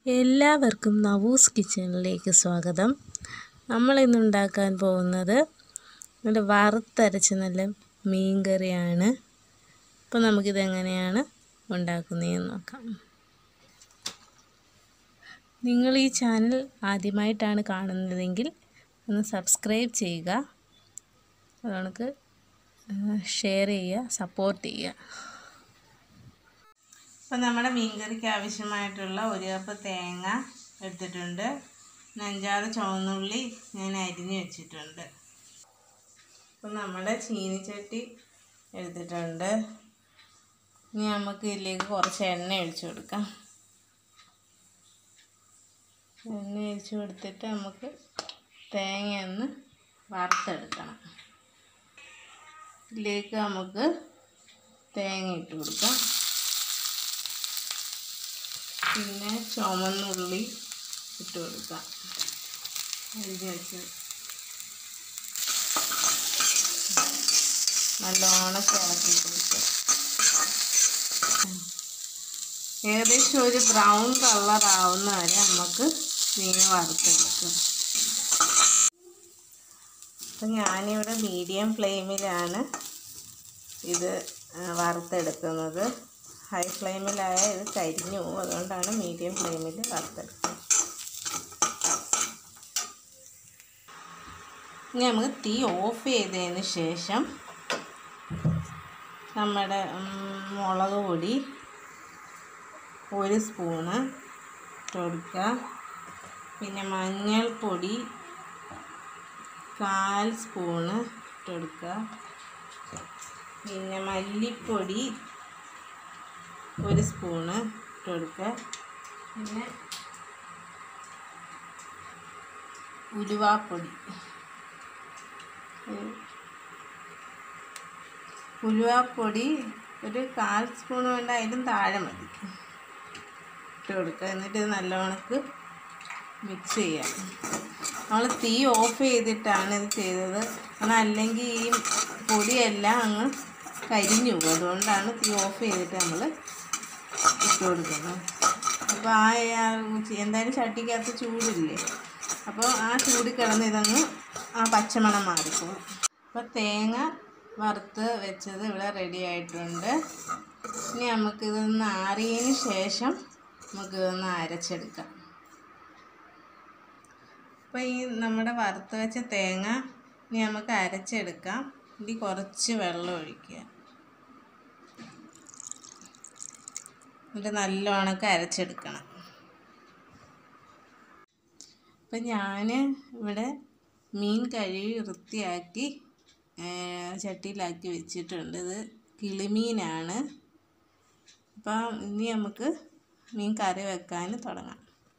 എല്ലാവർക്കും നവൂസ് കിച്ചണിലേക്ക് സ്വാഗതം നമ്മൾ ഇന്ന് ഉണ്ടാക്കാൻ പോകുന്നത് നല്ല വറുത്തരച്ച നല്ല മീൻ കറിയാണ് അപ്പോൾ നമുക്കിത് എങ്ങനെയാണ് ഉണ്ടാക്കുന്നതെന്ന് നോക്കാം നിങ്ങൾ ഈ ചാനൽ ആദ്യമായിട്ടാണ് കാണുന്നതെങ്കിൽ ഒന്ന് സബ്സ്ക്രൈബ് ചെയ്യുക അത് നമുക്ക് ഷെയർ ചെയ്യുക സപ്പോർട്ട് ചെയ്യുക അപ്പോൾ നമ്മുടെ മീൻകറിക്ക് ആവശ്യമായിട്ടുള്ള ഒരു കപ്പ് തേങ്ങ എടുത്തിട്ടുണ്ട് അഞ്ചാറ് ചുവന്നുള്ളി ഞാൻ അരിഞ്ഞ് വെച്ചിട്ടുണ്ട് അപ്പോൾ നമ്മുടെ ചീനിച്ചട്ടി എടുത്തിട്ടുണ്ട് ഇനി നമുക്ക് ഇതിലേക്ക് കുറച്ച് എണ്ണ ഒഴിച്ചു കൊടുക്കാം എണ്ണ ഒഴിച്ച് കൊടുത്തിട്ട് നമുക്ക് തേങ്ങ ഒന്ന് വറുത്തെടുക്കണം ഇതിലേക്ക് നമുക്ക് തേങ്ങ ഇട്ട് കൊടുക്കാം പിന്നെ ചുമന്നുള്ളി ഇട്ട് കൊടുക്കാം അരിഞ്ഞ് വെച്ച് നല്ലോണം ഇളക്കി കൊടുക്കുക ഏകദേശം ഒരു ബ്രൗൺ കളർ ആവുന്ന വരെ നമുക്ക് മീൻ വറുത്തെടുക്കാം അപ്പം ഞാനിവിടെ മീഡിയം ഫ്ലെയിമിലാണ് ഇത് വറുത്തെടുക്കുന്നത് ഹൈ ഫ്ലെയിമിലായ ഇത് കരിഞ്ഞു പോകും അതുകൊണ്ടാണ് മീഡിയം ഫ്ലെയിമിൽ വറുത്തെടുക്കുന്നത് ഇനി നമുക്ക് തീ ഓഫ് ചെയ്തതിന് ശേഷം നമ്മുടെ മുളക് പൊടി ഒരു സ്പൂണ് ഇട്ട് കൊടുക്കുക പിന്നെ മഞ്ഞൾപ്പൊടി കാൽ സ്പൂണ് ഇട്ട് കൊടുക്കുക പിന്നെ മല്ലിപ്പൊടി ഒരു സ്പൂണ് ഇട്ട് കൊടുക്കുക പിന്നെ ഉലുവാപ്പൊടി ഉലുവാപ്പൊടി ഒരു കാൽ സ്പൂൺ വേണ്ട അതിലും താഴെ മതി ഇട്ട് കൊടുക്കുക എന്നിട്ട് ഇത് നല്ലവണ്ണക്ക് മിക്സ് ചെയ്യാം നമ്മൾ തീ ഓഫ് ചെയ്തിട്ടാണ് ഇത് ചെയ്തത് കാരണം അല്ലെങ്കിൽ ഈ പൊടിയെല്ലാം അങ്ങ് കരിഞ്ഞു പോകും അതുകൊണ്ടാണ് തീ ഓഫ് ചെയ്തിട്ട് നമ്മൾ ഇട്ട് കൊടുക്കുന്നത് അപ്പോൾ ആ എന്തായാലും ചട്ടിക്കകത്ത് ചൂടില്ലേ അപ്പോൾ ആ ചൂടിൽ കിടന്ന് ഇതങ്ങ് ആ പച്ചമണം മാറിപ്പോകും അപ്പോൾ തേങ്ങ വറുത്ത് വെച്ചത് ഇവിടെ റെഡി ആയിട്ടുണ്ട് ഇനി നമുക്കിതൊന്ന് ആറിയതിന് ശേഷം നമുക്കിതൊന്ന് അരച്ചെടുക്കാം അപ്പോൾ ഈ നമ്മുടെ വറുത്ത് വെച്ച തേങ്ങ ഇനി നമുക്ക് അരച്ചെടുക്കാം ഇതിൽ കുറച്ച് വെള്ളം ഒഴിക്കുക എന്നിട്ട് നല്ലോണമൊക്കെ അരച്ചെടുക്കണം അപ്പം ഞാൻ ഇവിടെ മീൻ കഴുകി വൃത്തിയാക്കി ചട്ടിയിലാക്കി വെച്ചിട്ടുണ്ട് ഇത് കിളിമീനാണ് അപ്പം ഇനി നമുക്ക് മീൻ കറി വെക്കാൻ തുടങ്ങാം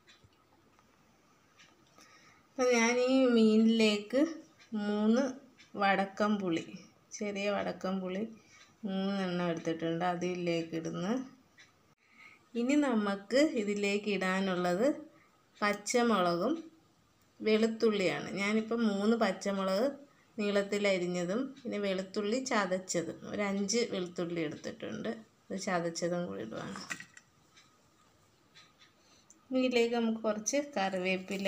അപ്പം ഞാൻ ഈ മീനിലേക്ക് മൂന്ന് വടക്കം പുളി ചെറിയ വടക്കം പുളി മൂന്നെണ്ണം എടുത്തിട്ടുണ്ട് അതിലേക്ക് ഇടുന്നു ഇനി നമുക്ക് ഇതിലേക്ക് ഇടാനുള്ളത് പച്ചമുളകും വെളുത്തുള്ളിയാണ് ഞാനിപ്പോൾ മൂന്ന് പച്ചമുളക് നീളത്തിൽ അരിഞ്ഞതും പിന്നെ വെളുത്തുള്ളി ചതച്ചതും ഒരു അഞ്ച് വെളുത്തുള്ളി എടുത്തിട്ടുണ്ട് അത് ചതച്ചതും കൂടി ഇടുവാണ് ഇതിലേക്ക് നമുക്ക് കുറച്ച് കറിവേപ്പില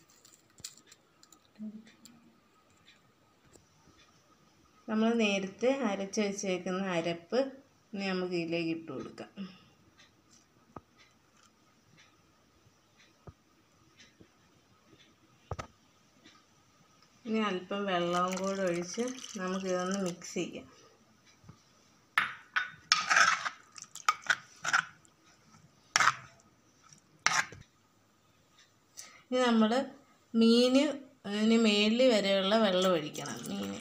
നമ്മൾ നേരത്തെ അരച്ച് വെച്ചേക്കുന്ന അരപ്പ് ഇനി നമുക്ക് ഇതിലേക്ക് ഇട്ട് കൊടുക്കാം ഇനി അല്പം വെള്ളവും കൂടെ ഒഴിച്ച് നമുക്കിതൊന്ന് മിക്സ് ചെയ്യാം ഇനി നമ്മൾ മീന് അതിന് മേളിൽ വരെയുള്ള വെള്ളം ഒഴിക്കണം മീൻ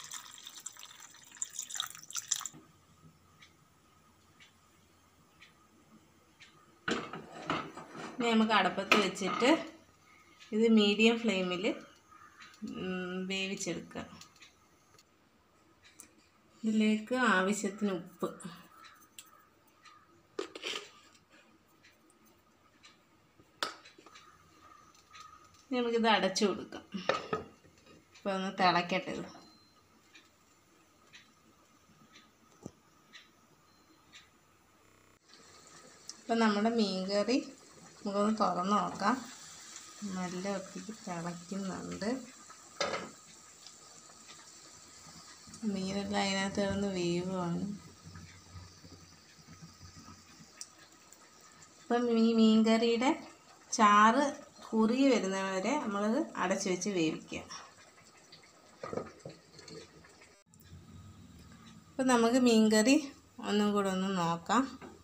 ഇനി നമുക്ക് അടപ്പത്ത് വെച്ചിട്ട് ഇത് മീഡിയം ഫ്ലെയിമിൽ വേവിച്ചെടുക്കുക ഇതിലേക്ക് ആവശ്യത്തിന് ഉപ്പ് നമുക്കിത് അടച്ചു കൊടുക്കാം ഇപ്പോൾ ഒന്ന് തിളക്കട്ടെ ഇത് അപ്പം നമ്മുടെ മീൻ കറി നമുക്കൊന്ന് തുറന്ന് നോക്കാം നല്ല ഒത്തിരി തിളയ്ക്കുന്നുണ്ട് മീനെല്ലാം അതിനകത്ത് കിടന്ന് വേവുകയാണ് അപ്പം ഈ മീൻകറിയുടെ ചാറ് കുറുകി വരുന്നവരെ നമ്മളത് അടച്ചു വെച്ച് വേവിക്കുക അപ്പം നമുക്ക് മീൻകറി ഒന്നും കൂടെ ഒന്ന് നോക്കാം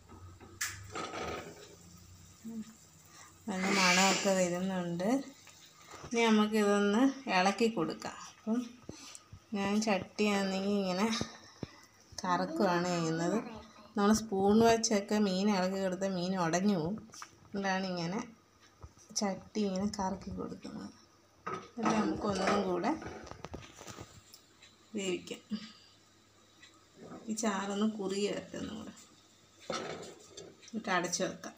നല്ല മണമൊക്കെ വരുന്നുണ്ട് ഇനി നമുക്കിതൊന്ന് ഇളക്കി കൊടുക്കാം അപ്പം ഞാൻ ചട്ടിയാണെങ്കിൽ ഇങ്ങനെ കറക്കുകയാണ് ചെയ്യുന്നത് നമ്മൾ സ്പൂൺ വെച്ചൊക്കെ മീൻ ഇളക്കി കൊടുത്താൽ മീൻ ഉടഞ്ഞു പോകും അതുകൊണ്ടാണ് ഇങ്ങനെ ചട്ടി ഇങ്ങനെ കറക്കി കൊടുക്കുന്നത് എന്നിട്ട് നമുക്കൊന്നും കൂടെ വേവിക്കാം ഈ ചാറൊന്ന് കുറുകി വരട്ടെ ഒന്നും കൂടെ എന്നിട്ട് അടച്ചു വെക്കാം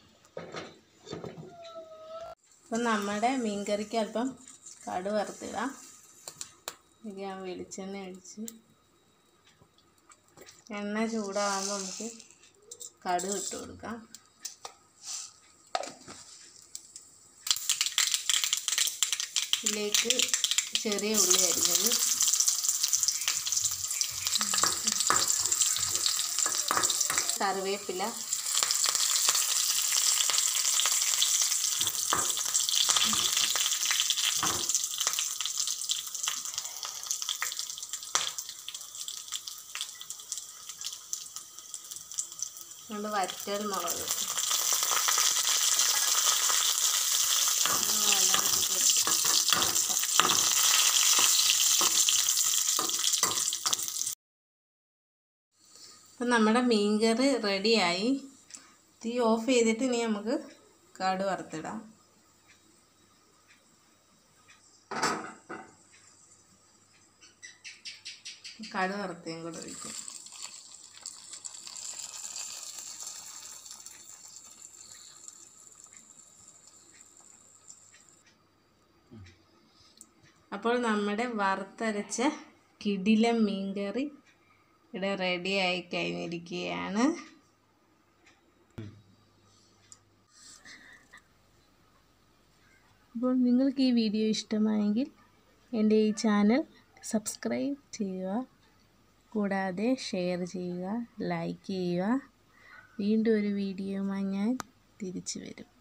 അപ്പം നമ്മുടെ മീൻകറിക്ക് അല്പം കടു വറുത്തിടാം ഇത് ഞാൻ വെളിച്ചെണ്ണ ഒഴിച്ച് എണ്ണ ചൂടാകുമ്പോൾ നമുക്ക് കടുക് ഇട്ട് കൊടുക്കാം ഇതിലേക്ക് ചെറിയ ഉള്ളി അരിഞ്ഞത് കറിവേപ്പില രണ്ട് വറ്റൽ മുളക് അപ്പം നമ്മുടെ മീൻകറി റെഡിയായി തീ ഓഫ് ചെയ്തിട്ട് ഇനി നമുക്ക് കടു വറുത്തിടാം കടു വറുത്തേം കൂടെ ഒഴിക്കും അപ്പോൾ നമ്മുടെ വറുത്തരച്ച കിടിലം മീൻകറി ഇവിടെ റെഡി ആയി കഴിഞ്ഞിരിക്കുകയാണ് അപ്പോൾ നിങ്ങൾക്ക് ഈ വീഡിയോ ഇഷ്ടമായെങ്കിൽ എൻ്റെ ഈ ചാനൽ സബ്സ്ക്രൈബ് ചെയ്യുക കൂടാതെ ഷെയർ ചെയ്യുക ലൈക്ക് ചെയ്യുക വീണ്ടും ഒരു വീഡിയോയുമായി ഞാൻ തിരിച്ചു വരും